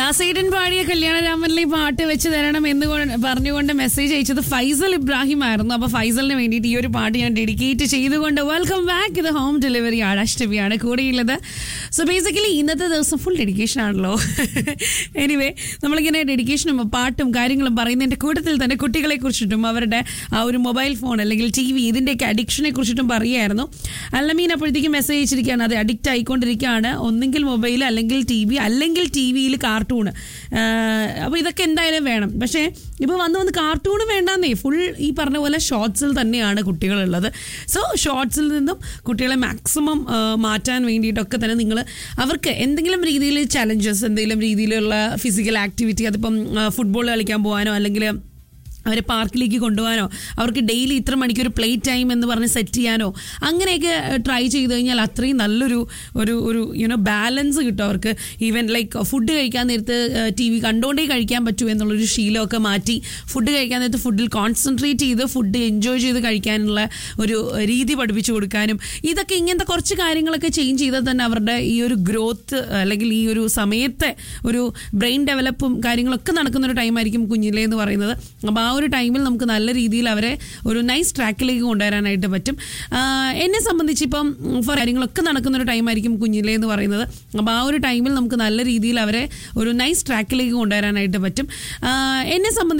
ദാസേടൻ പാടിയ കല്യാണരാമനിലെ പാട്ട് വെച്ച് തരണം എന്ന് കൊ- പറഞ്ഞുകൊണ്ട് മെസ്സേജ് അയച്ചത് ഫൈസൽ ഇബ്രാഹിം ആയിരുന്നു അപ്പൊ ഫൈസലിന് വേണ്ടിയിട്ട് ഈ ഒരു പാട്ട് ഞാൻ ഡെഡിക്കേറ്റ് ചെയ്തുകൊണ്ട് വെൽക്കം ബാക്ക് ഇത് ഹോം ഡെലിവറി ആണ് അഷ്ടമിയാണ് കൂടെയുള്ളത് സോ ബേസിക്കലി ഇന്നത്തെ ദിവസം ഫുൾ ഡെഡിക്കേഷൻ ആണല്ലോ എനിവേ നമ്മളിങ്ങനെ ഡെഡിക്കേഷനും പാട്ടും കാര്യങ്ങളും പറയുന്നതിന്റെ കൂട്ടത്തിൽ തന്നെ കുട്ടികളെ കുറിച്ചിട്ടും അവരുടെ ആ ഒരു മൊബൈൽ ഫോൺ അല്ലെങ്കിൽ ടി വി ഇതിന്റെയൊക്കെ അഡിക്ഷനെ കുറിച്ചിട്ടും പറയുമായിരുന്നു അല്ലമീൻ അപ്പോഴത്തേക്കും മെസ്സേജ് അയച്ചിരിക്കുകയാണ് അത് അഡിക്റ്റ് ആയിക്കൊണ്ടിരിക്കുകയാണ് ഒന്നെങ്കിൽ മൊബൈൽ അല്ലെങ്കിൽ ടി വി അല്ലെങ്കിൽ ടി വിയിൽ കാർട്ടൂണ് അപ്പോൾ ഇതൊക്കെ എന്തായാലും വേണം പക്ഷേ ഇപ്പോൾ വന്ന് വന്ന് കാർട്ടൂണ് വേണ്ടാന്നേ ഫുൾ ഈ പറഞ്ഞ പോലെ ഷോർട്സിൽ തന്നെയാണ് കുട്ടികളുള്ളത് സോ ഷോർട്സിൽ നിന്നും കുട്ടികളെ മാക്സിമം മാറ്റാൻ വേണ്ടിയിട്ടൊക്കെ തന്നെ നിങ്ങൾ അവർക്ക് എന്തെങ്കിലും രീതിയിൽ ചലഞ്ചസ് എന്തെങ്കിലും രീതിയിലുള്ള ഫിസിക്കൽ ആക്ടിവിറ്റി അതിപ്പം ഫുട്ബോൾ കളിക്കാൻ പോകാനോ അല്ലെങ്കിൽ അവരെ പാർക്കിലേക്ക് കൊണ്ടുപോകാനോ അവർക്ക് ഡെയിലി ഇത്ര മണിക്കൂർ പ്ലേ ടൈം എന്ന് പറഞ്ഞ് സെറ്റ് ചെയ്യാനോ അങ്ങനെയൊക്കെ ട്രൈ ചെയ്ത് കഴിഞ്ഞാൽ അത്രയും നല്ലൊരു ഒരു ഒരു യുനോ ബാലൻസ് കിട്ടും അവർക്ക് ഈവൻ ലൈക്ക് ഫുഡ് കഴിക്കാൻ നേരത്ത് ടി വി കണ്ടുകൊണ്ടേ കഴിക്കാൻ പറ്റൂ എന്നുള്ളൊരു ശീലമൊക്കെ മാറ്റി ഫുഡ് കഴിക്കാൻ നേരത്ത് ഫുഡിൽ കോൺസെൻട്രേറ്റ് ചെയ്ത് ഫുഡ് എൻജോയ് ചെയ്ത് കഴിക്കാനുള്ള ഒരു രീതി പഠിപ്പിച്ചു കൊടുക്കാനും ഇതൊക്കെ ഇങ്ങനത്തെ കുറച്ച് കാര്യങ്ങളൊക്കെ ചേഞ്ച് ചെയ്താൽ തന്നെ അവരുടെ ഈ ഒരു ഗ്രോത്ത് അല്ലെങ്കിൽ ഈ ഒരു സമയത്തെ ഒരു ബ്രെയിൻ ഡെവലപ്പും കാര്യങ്ങളൊക്കെ നടക്കുന്ന ഒരു ടൈമായിരിക്കും കുഞ്ഞിലേ എന്ന് പറയുന്നത് അപ്പോൾ ആ ഒരു ടൈമിൽ നമുക്ക് നല്ല രീതിയിൽ അവരെ ഒരു നൈസ് ട്രാക്കിലേക്ക് കൊണ്ടുവരാനായിട്ട് പറ്റും ആഹ് എന്നെ സംബന്ധിച്ച് ഇപ്പം ഫോർ കാര്യങ്ങളൊക്കെ നടക്കുന്ന ഒരു ടൈമായിരിക്കും കുഞ്ഞിലേ എന്ന് പറയുന്നത് അപ്പോൾ ആ ഒരു ടൈമിൽ നമുക്ക് നല്ല രീതിയിൽ അവരെ ഒരു നൈസ് ട്രാക്കിലേക്ക് കൊണ്ടുവരാനായിട്ട് പറ്റും ആഹ് എന്നെ സംബന്ധിച്ച്